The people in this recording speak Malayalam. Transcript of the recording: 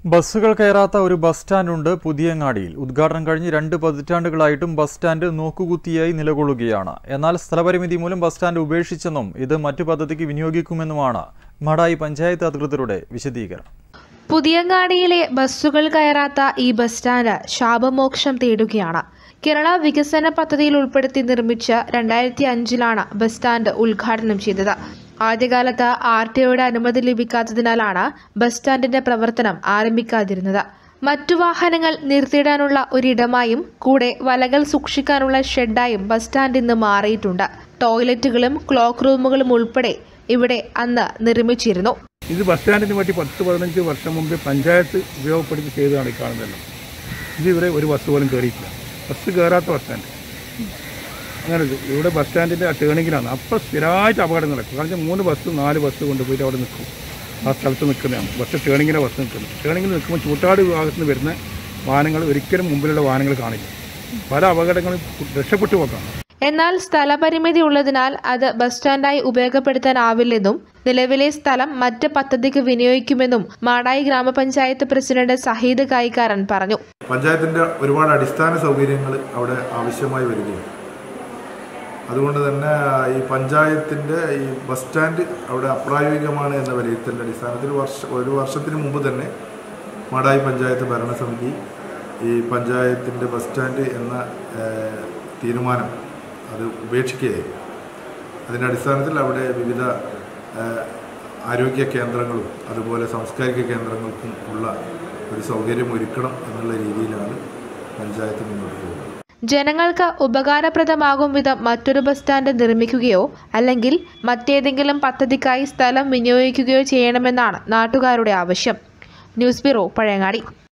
ബസ്സുകൾ കയറാത്ത ഒരു ബസ് സ്റ്റാൻഡുണ്ട് പുതിയങ്ങാടിയിൽ ഉദ്ഘാടനം കഴിഞ്ഞ് രണ്ട് പതിറ്റാണ്ടുകളായിട്ടും ബസ് സ്റ്റാൻഡ് നോക്കുകുത്തിയായി നിലകൊള്ളുകയാണ് എന്നാൽ സ്ഥലപരിമിതി മൂലം ബസ് സ്റ്റാൻഡ് ഉപേക്ഷിച്ചെന്നും ഇത് മറ്റു പദ്ധതിക്ക് വിനിയോഗിക്കുമെന്നുമാണ് മടായി പഞ്ചായത്ത് അധികൃതരുടെ വിശദീകരണം പുതിയങ്ങാടിയിലെ ബസ്സുകൾ കയറാത്ത ഈ ബസ് സ്റ്റാൻഡ് ശാപമോക്ഷം തേടുകയാണ് കേരള വികസന പദ്ധതിയിൽ ഉൾപ്പെടുത്തി നിർമ്മിച്ച രണ്ടായിരത്തി അഞ്ചിലാണ് ബസ് സ്റ്റാൻഡ് ഉദ്ഘാടനം ചെയ്തത് ആദ്യകാലത്ത് ആർ ടി ഒയുടെ അനുമതി ലഭിക്കാത്തതിനാലാണ് ബസ് സ്റ്റാൻഡിന്റെ പ്രവർത്തനം ആരംഭിക്കാതിരുന്നത് മറ്റു വാഹനങ്ങൾ നിർത്തിയിടാനുള്ള ഒരിടമായും കൂടെ വലകൾ സൂക്ഷിക്കാനുള്ള ഷെഡായും ബസ് സ്റ്റാൻഡ് ഇന്ന് മാറിയിട്ടുണ്ട് ടോയ്ലറ്റുകളും ക്ലോക്ക് റൂമുകളും ഉൾപ്പെടെ ഇവിടെ അന്ന് നിർമ്മിച്ചിരുന്നു ഇത് ബസ് സ്റ്റാൻഡിന് വേണ്ടി പത്ത് പതിനഞ്ച് വർഷം മുമ്പ് പഞ്ചായത്ത് ഉപയോഗപ്പെടുത്തി ചെയ്തതാണ് ഈ കാണുന്നതെല്ലാം ഇത് ഇവിടെ ഒരു ബസ് പോലും കയറിയിട്ടില്ല ബസ് കയറാത്ത ബസ് സ്റ്റാൻഡ് അങ്ങനെ ഇത് ഇവിടെ ബസ് സ്റ്റാൻഡിൻ്റെ ആ ടേണിങ്ങിലാണ് അപ്പോൾ സ്ഥിരമായിട്ട് അപകടം നടക്കും കാരണം മൂന്ന് ബസ് നാല് ബസ് കൊണ്ടുപോയിട്ട് അവിടെ നിൽക്കും ആ സ്ഥലത്ത് നിൽക്കുന്നതാണ് ബസ് ടേണിങ്ങിലെ ബസ് നിൽക്കുന്നത് ടേണിങ്ങിൽ നിൽക്കുമ്പോൾ ചൂട്ടാട് വിഭാഗത്തിൽ നിന്ന് വരുന്ന വാഹനങ്ങൾ ഒരിക്കലും മുമ്പിലുള്ള വാഹനങ്ങൾ കാണില്ല പല അപകടങ്ങളും രക്ഷപ്പെട്ടു പോക്കാണ് എന്നാൽ സ്ഥലപരിമിതി ഉള്ളതിനാൽ അത് ബസ് സ്റ്റാൻഡായി ഉപയോഗപ്പെടുത്താനാവില്ലെന്നും നിലവിലെ സ്ഥലം മറ്റ് പദ്ധതിക്ക് വിനിയോഗിക്കുമെന്നും മാടായി ഗ്രാമപഞ്ചായത്ത് പ്രസിഡന്റ് സഹീദ് കായിക്കാരൻ പറഞ്ഞു പഞ്ചായത്തിൻ്റെ ഒരുപാട് അടിസ്ഥാന സൗകര്യങ്ങൾ അവിടെ ആവശ്യമായി വരികയും അതുകൊണ്ട് തന്നെ ഈ പഞ്ചായത്തിൻ്റെ ഈ ബസ് സ്റ്റാൻഡ് അവിടെ അപ്രായോഗികമാണ് എന്ന വിലയിരുത്തലിൻ്റെ അടിസ്ഥാനത്തിൽ വർഷ ഒരു വർഷത്തിന് മുമ്പ് തന്നെ മാടായി പഞ്ചായത്ത് ഭരണസമിതി ഈ പഞ്ചായത്തിൻ്റെ ബസ് സ്റ്റാൻഡ് എന്ന ഏഹ്, തീരുമാനം അത് ഉപേക്ഷിക്കുകയായിരുന്നു അതിൻ്റെ അടിസ്ഥാനത്തിൽ അവിടെ വിവിധ ഏഹ്, ആരോഗ്യ കേന്ദ്രങ്ങളും അതുപോലെ സാംസ്കാരിക കേന്ദ്രങ്ങൾക്കും ഉള്ള ഒരു സൗകര്യം ഒരുക്കണം എന്നുള്ള രീതിയിലാണ് പഞ്ചായത്ത് മുന്നോട്ട് പോകുന്നത് ജനങ്ങൾക്ക് ഉപകാരപ്രദമാകും വിധം മറ്റൊരു ബസ് സ്റ്റാൻഡ് നിർമ്മിക്കുകയോ അല്ലെങ്കിൽ മറ്റേതെങ്കിലും പദ്ധതിക്കായി സ്ഥലം വിനിയോഗിക്കുകയോ ചെയ്യണമെന്നാണ് നാട്ടുകാരുടെ ആവശ്യം ന്യൂസ് ബ്യൂറോ പഴയങ്ങാടി